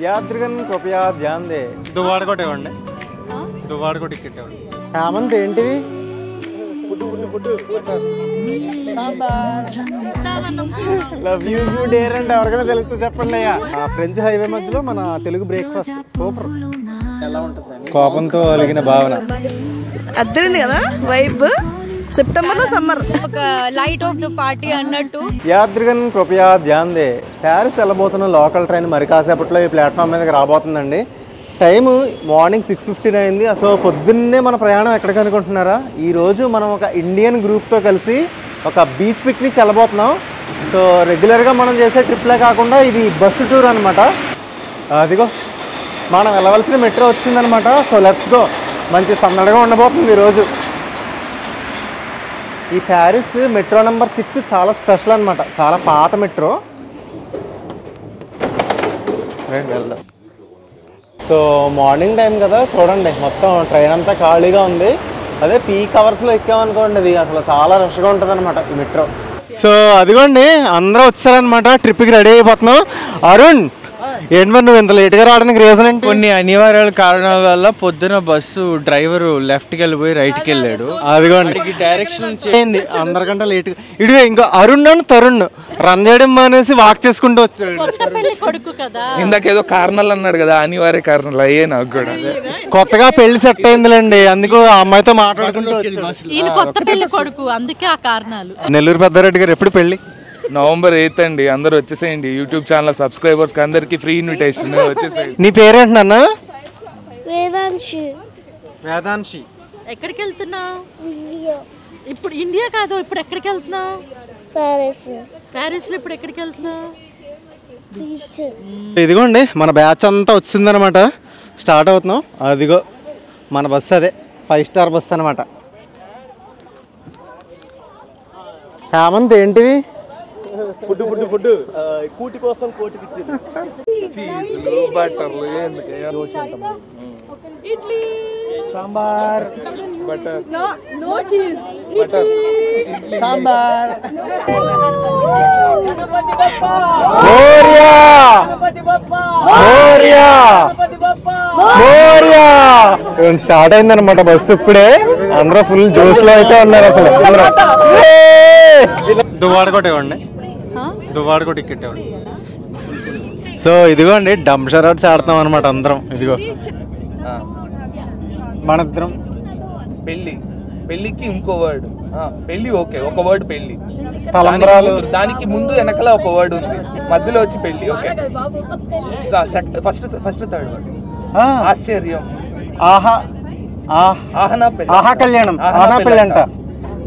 యాత్రికన్ కృపయా ధ్యాన్ దే దువ్వాడ కూడా ఇవ్వండి దువ్వాడ కూడా టికెట్ ఇవ్వండి హేమంత్ ఏంటివి లవ్ యూ యూ డేర్ అంటే ఎవరికైనా తెలుస్తే చెప్పండి అయ్యా ఆ ఫ్రెంచ్ హైవే మధ్యలో మన తెలుగు బ్రేక్ఫాస్ట్ సూపర్ ఎలా ఉంటుంది కోపంతో అలిగిన భావన అర్థమైంది కదా వైబ్ సెప్టెంబర్ లో సమ్మర్ ఒక లైట్ ఆఫ్ ద పార్టీ అన్నట్టు యాత్రికన్ కృపయా ధ్యాన్ దే ప్యారిస్ వెళ్ళబోతున్న లోకల్ ట్రైన్ మరి కాసేపట్లో ఈ ప్లాట్ఫామ్ మీదకి రాబోతుందండి టైం మార్నింగ్ సిక్స్ ఫిఫ్టీన్ అయింది సో పొద్దున్నే మన ప్రయాణం ఎక్కడికి అనుకుంటున్నారా ఈరోజు మనం ఒక ఇండియన్ గ్రూప్తో కలిసి ఒక బీచ్ పిక్నిక్ వెళ్ళబోతున్నాం సో రెగ్యులర్గా మనం చేసే ట్రిప్లే కాకుండా ఇది బస్సు టూర్ అనమాట అదిగో మనం వెళ్ళవలసిన మెట్రో వచ్చిందనమాట సో లెట్స్ గో మంచి సందడిగా ఉండబోతుంది ఈరోజు ఈ ప్యారిస్ మెట్రో నెంబర్ సిక్స్ చాలా స్పెషల్ అనమాట చాలా పాత మెట్రో రండి వెళ్దాం సో మార్నింగ్ టైం కదా చూడండి మొత్తం ట్రైన్ అంతా ఖాళీగా ఉంది అదే పీక్ అవర్స్లో ఎక్కామనుకోండి ఇది అసలు చాలా రష్గా ఉంటుంది అనమాట ఈ మెట్రో సో అదిగోండి అందరూ వచ్చారనమాట ట్రిప్కి రెడీ అయిపోతున్నాం అరుణ్ ఏంటి మరి నువ్వు ఇంత లేట్గా రావడానికి రీజన్ ఏంటి కొన్ని అనివార్యాల కారణాల వల్ల పొద్దున బస్సు డ్రైవర్ లెఫ్ట్ కి వెళ్ళిపోయి రైట్ కి వెళ్ళాడు అదిగోండి డైరెక్షన్ అయింది అందరికంటే లేట్ ఇడు ఇంకో అరుణ్ అని తరుణ్ రన్ చేయడం మానేసి వాక్ చేసుకుంటూ వచ్చాడు పెళ్లి కొడుకు కదా ఇందాక ఏదో కారణాలు అన్నాడు కదా అనివార్య కారణాలు అయ్యే నాకు కూడా కొత్తగా పెళ్లి సెట్ అయిందిలేండి అందుకు ఆ అమ్మాయితో మాట్లాడుకుంటూ వచ్చి ఈయన కొత్త పెళ్లి కొడుకు అందుకే ఆ కారణాలు నెల్లూరు పెద్దారెడ్డి గారు ఎప్పుడు పెళ్లి నవంబర్ ఎయిత్ అండి అందరూ వచ్చేసేయండి యూట్యూబ్ ఛానల్ సబ్స్క్రైబర్స్ అందరికి ఫ్రీ ఇన్విటేషన్ వచ్చేసేయండి నీ పేరేంటి నాన్న వేదాంశి వేదాంశి ఎక్కడికి వెళ్తున్నావు ఇండియా ఇప్పుడు ఇండియా కాదు ఇప్పుడు ఎక్కడికి వెళ్తున్నావు ప్యారిస్ ప్యారిస్ లో ఇప్పుడు ఎక్కడికి వెళ్తున్నావు బీచ్ ఇదిగోండి మన బ్యాచ్ అంతా వచ్చిందనమాట స్టార్ట్ అవుతున్నాం అదిగో మన బస్సు అదే ఫైవ్ స్టార్ బస్సు అనమాట హేమంత్ ఏంటివి ఫుడ్ ఫుడ్ ఫుడ్ కూటి కోసం కోటి బట్టర్లు సాంబార్ బటర్ సాంబార్ మోరియా మోరియా మోరియా స్టార్ట్ అయిందనమాట బస్సు ఇప్పుడే అందరూ ఫుల్ జోష్ లో అయితే ఉన్నారు అసలు దువ్వాడ కూడా ఇవ్వండి దువ్వాడ కూడా టికెట్ ఇవ్వండి సో ఇదిగోండి డంషరాట్స్ ఆడుతాం అనమాట అందరం ఇదిగో మనిద్దరం పెళ్లి పెళ్లికి ఇంకో వర్డ్ పెళ్లి ఓకే ఒక వర్డ్ పెళ్లి తలంబ్రాలు దానికి- దానికి ముందు వెనకల ఒక వర్డ్ ఉంది మధ్యలో వచ్చి పెళ్లి okay first first third word ఆ, ఆశ్చర్యం ఆహా ఆహ్ ఆహనా పెళ్లి ఆహా కళ్యాణం ఆహనా ఆహా పెళ్ళి పెళ్ళంట. అంట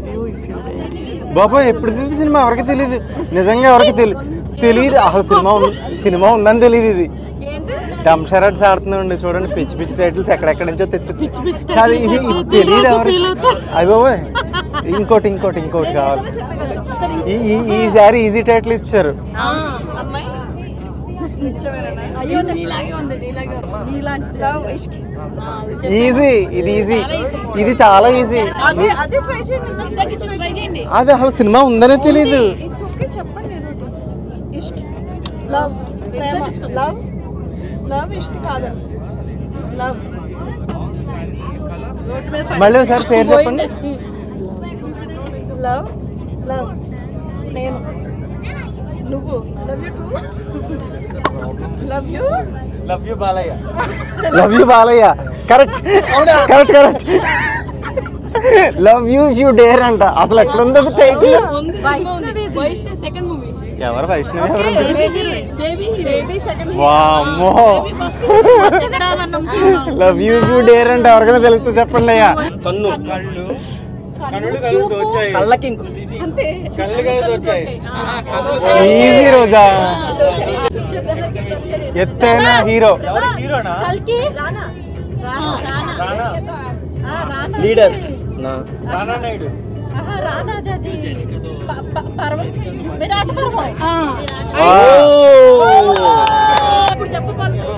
బాబా ఎప్పుడు తెలియదు సినిమా ఎవరికి తెలియదు నిజంగా ఎవరికి తెలియదు తెలియదు అసలు సినిమా ఉంది సినిమా ఉందని తెలియదు ఇది డంషరాట్స్ ఆడుతున్నాండి చూడండి పిచ్చి పిచ్చి టైటిల్స్ ఎక్కడెక్కడి నుంచో తెచ్చి కాదు ఇది ఇది తెలియదు ఎవరికి అయ్యి బాబోయ్ ఇంకోటి ఇంకోటి ఇంకోటి కావాలి ఈ ఈ- ఈసారి ఈజీ టైటిల్ ఇచ్చారు ఈజీ ఇది ఈజీ ఇది చాలా ఈజీ అదే అదే ట్రై చేయండి అది అసలు సినిమా ఉందనే తెలీదు ఇట్స్ ఓకే చెప్పండి ఏదో ఇష్క్ లవ్ లవ్ లవ్ ఇష్క్ కాదల్ లవ్ మళ్ళీ ఒకసారి పేరు చెప్పండి లవ్ లవ్ నేను నువ్వు love you too love you love you Balayya love you Balayya correct correct correct love you you dare అంట అసలు ఎక్కడ ఉంది అది title Vaishnavi Vaishnavi second movie ఎవరు వైష్ణవి ఎవరు బేబీ బేబీ సెకండ్ వామ్మో లవ్ యూ యూ డేర్ అంటే ఎవరికైనా తెలిస్తే చెప్పండి అయ్యా కన్ను ఈజీ రోజా ఎత్తైన హీరో కల్కి రానా లీడర్ రానా అది ప- ప- పర్వం విరాట్ పర్వం ఇప్పుడు చెప్పు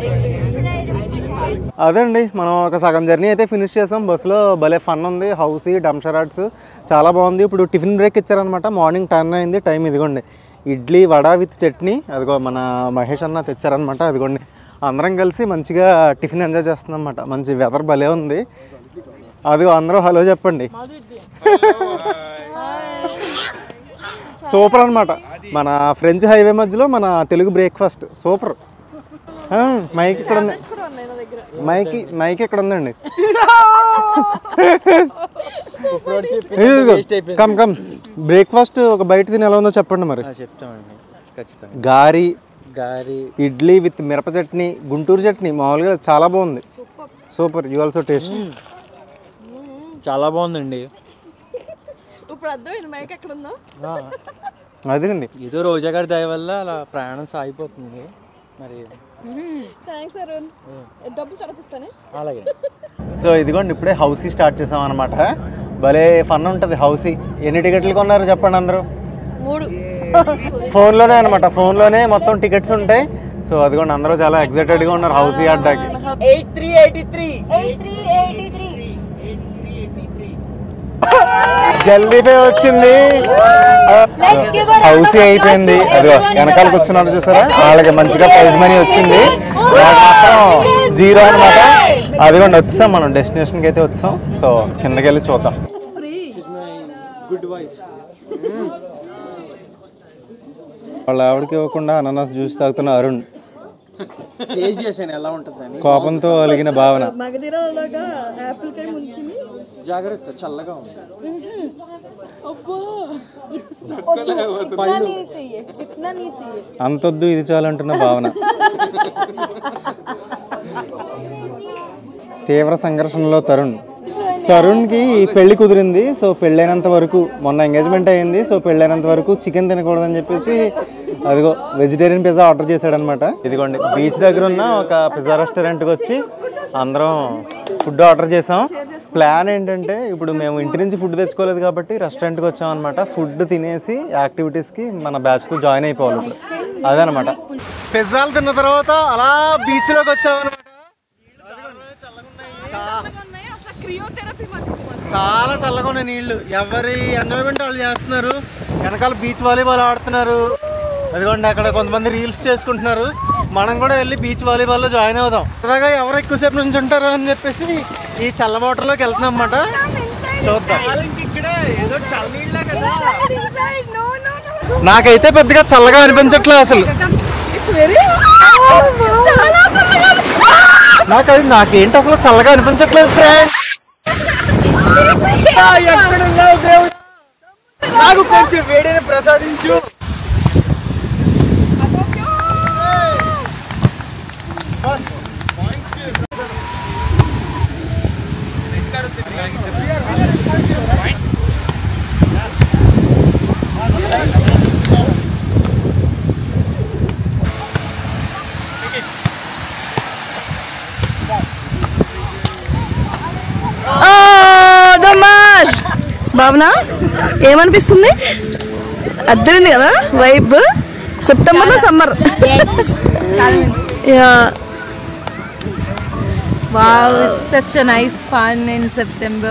అదండి మనం ఒక సగం జర్నీ అయితే ఫినిష్ చేసాం బస్సులో భలే ఫన్ ఉంది హౌసీ డంషరాట్స్ చాలా బాగుంది ఇప్పుడు టిఫిన్ బ్రేక్ ఇచ్చారనమాట మార్నింగ్ టర్న్ అయింది టైం ఇదిగోండి ఇడ్లీ వడ విత్ చట్నీ అదిగో మన మహేష్ అన్న తెచ్చారనమాట అదిగోండి అందరం కలిసి మంచిగా టిఫిన్ ఎంజాయ్ చేస్తున్నాం అన్నమాట మంచి వెదర్ భలే ఉంది అది అందరూ హలో చెప్పండి సూపర్ అన్నమాట మన ఫ్రెంచ్ హైవే మధ్యలో మన తెలుగు బ్రేక్ఫాస్ట్ సూపర్ ఆ, మైక్ ఇక్కడ ఉంది మైక్ మైక్ ఇక్కడ ఉందండి ఇదిగో, కమ్ కమ్ బ్రేక్ఫాస్ట్ ఒక బయట తిని ఎలా ఉందో చెప్పండి మరి చెప్తామండి ఖచ్చితంగా గారి గారి ఇడ్లీ విత్ మిరప చట్నీ గుంటూరు చట్నీ మామూలుగా చాలా బాగుంది సూపర్ యూ ఆల్సో టేస్ట్ చాలా బాగుందండి ఇప్పుడు అర్థమైంది మైక్ ఎక్కడ ఉందో అదిరింది ఏదో రోజా గారి దయ వల్ల అలా ప్రయాణం సాగిపోతుంది మరి థ్యాంక్స్ అరుణ్ డబ్బులు చదివిస్తానే అలాగే సో ఇదిగోండి ఇప్పుడే హౌసీ స్టార్ట్ చేసాం అనమాట భలే ఫన్ ఉంటుంది హౌసీ ఎన్ని టికెట్లు కొన్నారు చెప్పండి అందరూ మూడు ఫోన్లోనే అనమాట ఫోన్లోనే మొత్తం టికెట్స్ ఉంటాయి సో అదిగోండి అందరూ చాలా ఎక్సైటెడ్గా ఉన్నారు హౌసీ ఆడడానికి ఎయిట్ త్రీ ఎయిటీ త్రీ జల్దీ పే వచ్చింది హౌసీ అయిపోయింది అదిగో వెనకాల కూర్చున్నారు చూసారా వాళ్ళకి మంచిగా ప్రైజ్ మనీ వచ్చింది నాకు మాత్రం జీరో అనమాట అదిగోండి వచ్చాం మనం డెస్టినేషన్కి అయితే వచ్చాం సో కిందకి వెళ్ళి చూద్దాం వాళ్ళ ఆవిడకి ఇవ్వకుండా అనానాస్ జ్యూస్ తాగుతున్న అరుణ్ టేస్ట్ చేశాను ఎలా ఉంటుందని కోపంతో అలిగిన భావన మగధీరలాగా యాపిల్ కాయ ముంచుకుని జాగ్రత్త చల్లగా ఉంది ఇतना नहीं चाहिए इतना नहीं चाहिए అంతొద్దు ఇది చాలు అంటున్న భావన తీవ్ర సంఘర్షణలో తరుణ్ తరుణ్కి పెళ్లి కుదిరింది సో పెళ్ళైనంత వరకు మొన్న ఎంగేజ్మెంట్ అయ్యింది సో పెళ్ళైనంత వరకు చికెన్ తినకూడదని చెప్పేసి అదిగో వెజిటేరియన్ పిజ్జా ఆర్డర్ చేశాడనమాట ఇదిగోండి బీచ్ దగ్గర ఉన్న ఒక పిజ్జా రెస్టారెంట్కి వచ్చి అందరం ఫుడ్ ఆర్డర్ చేసాం ప్లాన్ ఏంటంటే ఇప్పుడు మేము ఇంటి నుంచి ఫుడ్ తెచ్చుకోలేదు కాబట్టి రెస్టారెంట్కి వచ్చాం అనమాట ఫుడ్ తినేసి యాక్టివిటీస్కి మన బ్యాచ్తో జాయిన్ అయిపోవాలి ఇప్పుడు అదనమాట పిజ్జాలు తిన్న తర్వాత అలా బీచ్లోకి వచ్చాం చాలా చల్లగా ఉన్నాయి నీళ్లు ఎవరి ఎంజాయ్మెంట్ వాళ్ళు చేస్తున్నారు వెనకాల బీచ్ వాలీబాల్ ఆడుతున్నారు అదిగోండి అక్కడ కొంతమంది రీల్స్ చేసుకుంటున్నారు మనం కూడా వెళ్ళి బీచ్ వాలీబాల్లో జాయిన్ అవుదాం సరదాగా ఎవరు ఎక్కువసేపు నుంచి ఉంటారు అని చెప్పేసి ఈ చల్ల వాటర్లోకి వెళ్తున్నాం అన్నమాట చూద్దాం నాకైతే పెద్దగా చల్లగా అనిపించట్లేదు అసలు నాకు అది నాకేంటి అసలు చల్లగా అనిపించట్లేదు ఫ్రెండ్స్ నాకు కొంచెం వేడిని ప్రసాదించు దమాష్ భావన ఏమనిపిస్తుంది అద్దరింది కదా వైబ్ సెప్టెంబర్ లో summer yeah Wow, it's such a nice fun in September.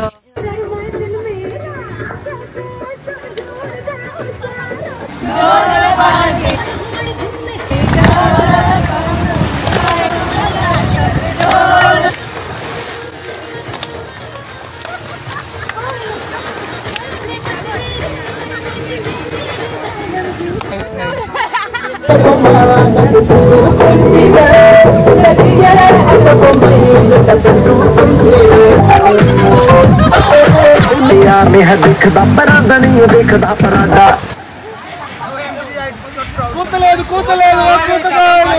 కూతలేదు కూతలేదు కూతలేదు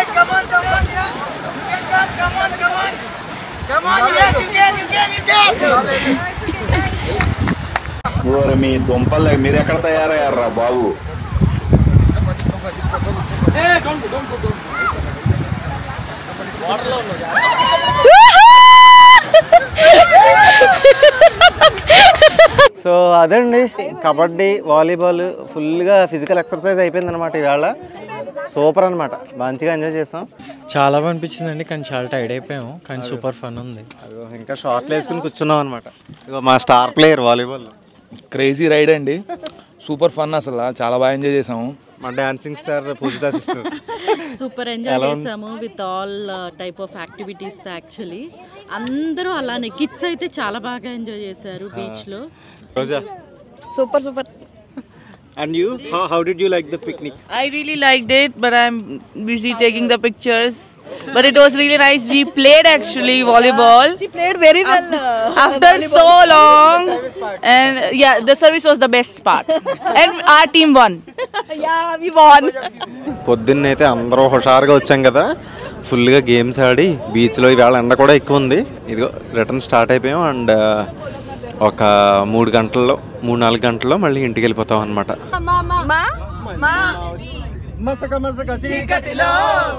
ఓరి మీ దుంపలు మీరు ఎక్కడ తయారయ్యారా బాబు సో అదండి కబడ్డీ వాలీబాల్ ఫుల్గా ఫిజికల్ ఎక్సర్సైజ్ అయిపోయింది అనమాట ఈవేళ సూపర్ అనమాట మంచిగా ఎంజాయ్ చేసాం చాలా బాగా అనిపించిందండి కానీ చాలా టైర్డ్ అయిపోయాం కానీ సూపర్ ఫన్ ఉంది అదిగో ఇంకా షార్ట్లు వేసుకుని కూర్చున్నాం అనమాట ఇగో మా star player volleyball crazy ride అండి సూపర్ ఫన్ అసలు చాలా బాగా ఎంజాయ్ చేసాము మా dancing star Poojitha sister super enjoy చేసాము with all type of activities actually అందరూ అలానే కిడ్స్ అయితే చాలా బాగా ఎంజాయ్ చేశారు బీచ్ లో Roja super super and you how did you like the picnic I really liked it, but I'm busy taking the pictures. But it was really nice. We played actually volleyball She played very well. after so long, and yeah, the service was the best part. and our team won. yeah, we won. పొద్దున్నైతే అందరూ హుషారుగా వచ్చాం కదా ఫుల్గా games ఆడి బీచ్లో ఈవేళ ఎండ కూడా ఎక్కువ ఉంది ఇదిగో రిటర్న్ స్టార్ట్ అయిపోయాం అండ్ ఒక మూడు గంటల్లో మూడు నాలుగు గంటల్లో మళ్ళీ ఇంటికి వెళ్ళిపోతాం అనమాట మా మా మసక మసక చీకటిలో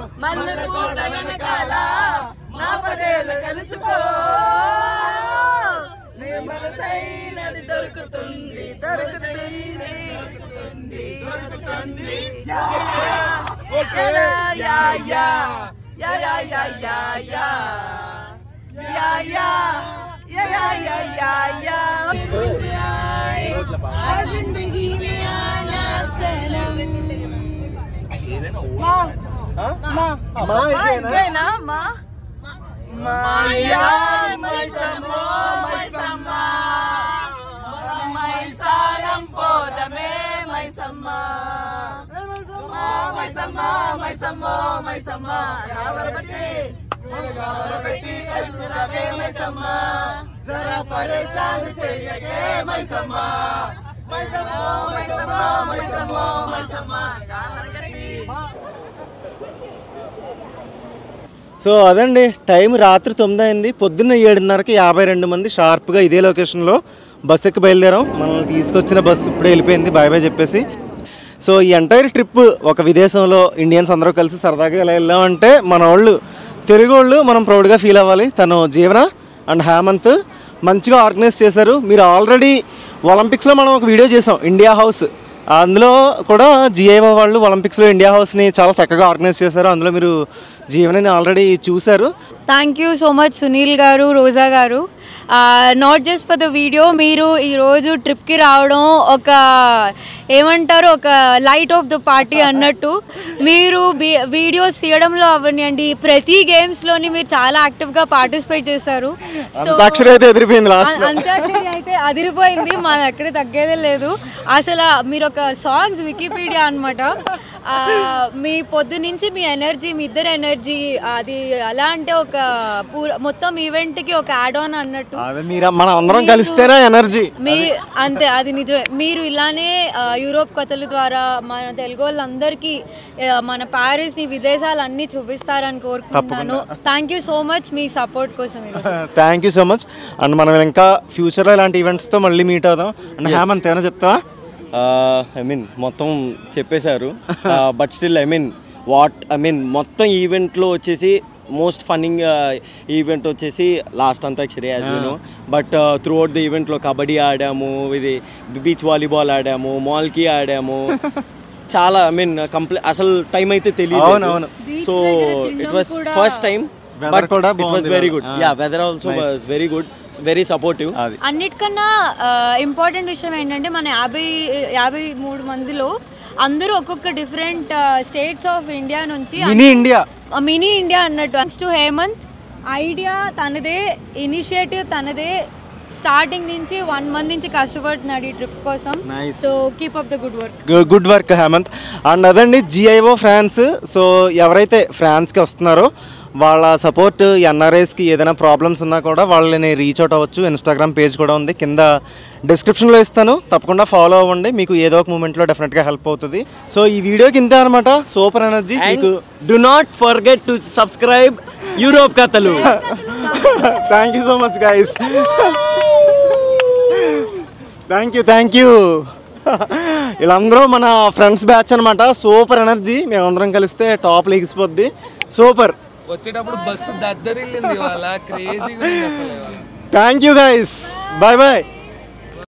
మా ఇదేనా? మా సో అదండి టైం రాత్రి తొమ్మిది అయింది పొద్దున్న ఏడున్నరకి యాభై రెండు మంది షార్ప్గా ఇదే లొకేషన్లో బస్ ఎక్కి బయలుదేరాం మనల్ని తీసుకొచ్చిన బస్సు ఇప్పుడే వెళ్ళిపోయింది బాయ్ బాయ్ చెప్పేసి సో ఈ ఎంటైర్ ట్రిప్ ఒక విదేశంలో ఇండియన్స్ అందరూ కలిసి సరదాగా ఇలా వెళ్ళామంటే మన వాళ్ళు తెలుగు వాళ్ళు మనం ప్రౌడ్గా ఫీల్ అవ్వాలి తను జీవన అండ్ హేమంత్ మంచిగా ఆర్గనైజ్ చేశారు మీరు ఆల్రెడీ ఒలింపిక్స్లో మనం ఒక వీడియో చేసాం ఇండియా హౌస్ అందులో కూడా జిఐఓ వాళ్ళు ఒలింపిక్స్లో ఇండియా హౌస్ని చాలా చక్కగా ఆర్గనైజ్ చేశారు అందులో మీరు జీవనని ఆల్రెడీ చూశారు thank you so much Sunil garu Roja garu not just for the video మీరు ఈరోజు ట్రిప్కి రావడం ఒక ఏమంటారు ఒక లైట్ ఆఫ్ ద పార్టీ అన్నట్టు మీరు వీడియోస్ తీయడంలో అవనివ్వండి ప్రతి గేమ్స్లోని మీరు చాలా యాక్టివ్గా పార్టిసిపేట్ చేశారు సో అక్షర అయితే ఎదిరిపోయింది లాస్ట్ అంత్యాక్షరి అయితే అదిరిపోయింది మా ఎక్కడ తగ్గేదే లేదు అసలు మీరు ఒక సాంగ్స్ వికీపీడియా అనమాట మీ పొద్దు నుంచి మీ ఎనర్జీ మీ ఇద్దరు ఎనర్జీ అది ఎలా అంటే ఒక పూర మొత్తం ఈవెంట్కి ఒక యాడ్ ఆన్ అన్నట్టు అదే మీరు మనం అందరం కలిస్తేనే ఎనర్జీ మీ అంతే అది నిజమే మీరు ఇలానే ఆ, యూరోప్ కథల ద్వారా మన తెలుగు వాళ్ళందరికీ ఆ, మన ప్యారిస్ని విదేశాలు అన్నీ చూపిస్తారని కోరుకుంటున్నాను థ్యాంక్ యూ సో మచ్ మీ సపోర్ట్ కోసం ఈరోజు. Thank you so much and మనం ఇంకా ఫ్యూచర్లో ఇలాంటి ఈవెంట్స్తో మళ్ళీ మీట్ అవుదాం అండ్ హేమంత్ ఏమైనా చెప్తావా ఐ మీన్ మొత్తం చెప్పేశారు but still I mean what I mean మొత్తం ఈవెంట్లో వచ్చేసి మోస్ట్ ఫన్నింగ్ ఈవెంట్ వచ్చేసి లాస్ట్ అంతాక్షరి యాజ్ విను బట్ త్రూ అవుట్ ది ఈవెంట్లో కబడ్డీ ఆడాము ఇది బీచ్ వాలీబాల్ ఆడాము మాల్కి ఆడాము చాలా ఐ మీన్ కంప్లీ అసలు టైం అయితే తెలియదు అవునవును. So it was first time Weather but కూడా ఇట్ వాస్ బాగుంది వెరీ ఇవాళ. Good Ah. Yeah weather also was very good very supportive అది అన్నిటికన్నా ఇంపార్టెంట్ విషయం ఏంటంటే మన యాభై యాభై మూడు మందిలో అందరూ ఒక్కొక్క డిఫరెంట్ స్టేట్స్ ఆఫ్ ఇండియా నుంచి మినీ ఇండియా మినీ ఇండియా అన్నట్టు నెక్స్ట్ హేమంత్ ఐడియా తనదే ఇనిషియేటివ్ తనదే స్టార్టింగ్ నుంచి వన్ మంత్ నుంచి కష్టపడుతున్నాడు ఈ ట్రిప్ కోసం Nice. So keep up the good work good work Hemanth and అదండి జిఐఓ ఫ్రాన్స్ సో ఎవరైతే ఫ్రాన్స్కి వస్తున్నారో వాళ్ళ సపోర్ట్ ఎన్ఆర్ఐస్కి ఏదైనా ప్రాబ్లమ్స్ ఉన్నా కూడా వాళ్ళని రీచ్ అవుట్ అవ్వచ్చు ఇన్స్టాగ్రామ్ పేజ్ కూడా ఉంది కింద డిస్క్రిప్షన్లో ఇస్తాను తప్పకుండా ఫాలో అవ్వండి మీకు ఏదో ఒక మూమెంట్లో డెఫినెట్గా హెల్ప్ అవుతుంది సో ఈ వీడియోకి ఇంతే అనమాట సూపర్ ఎనర్జీ మీకు do not forget to subscribe Europe కథలు thank you so much guys thank you thank you వీళ్ళందరూ మన ఫ్రెండ్స్ బ్యాచ్ అనమాట సూపర్ ఎనర్జీ మేమందరం కలిస్తే టాప్ లెగిసిపోద్ది సూపర్ వచ్చేటప్పుడు బస్సు దద్దరిల్లింది ఇవాళ క్రేజీగా ఉంది అసలు ఇవాళ thank you guys bye bye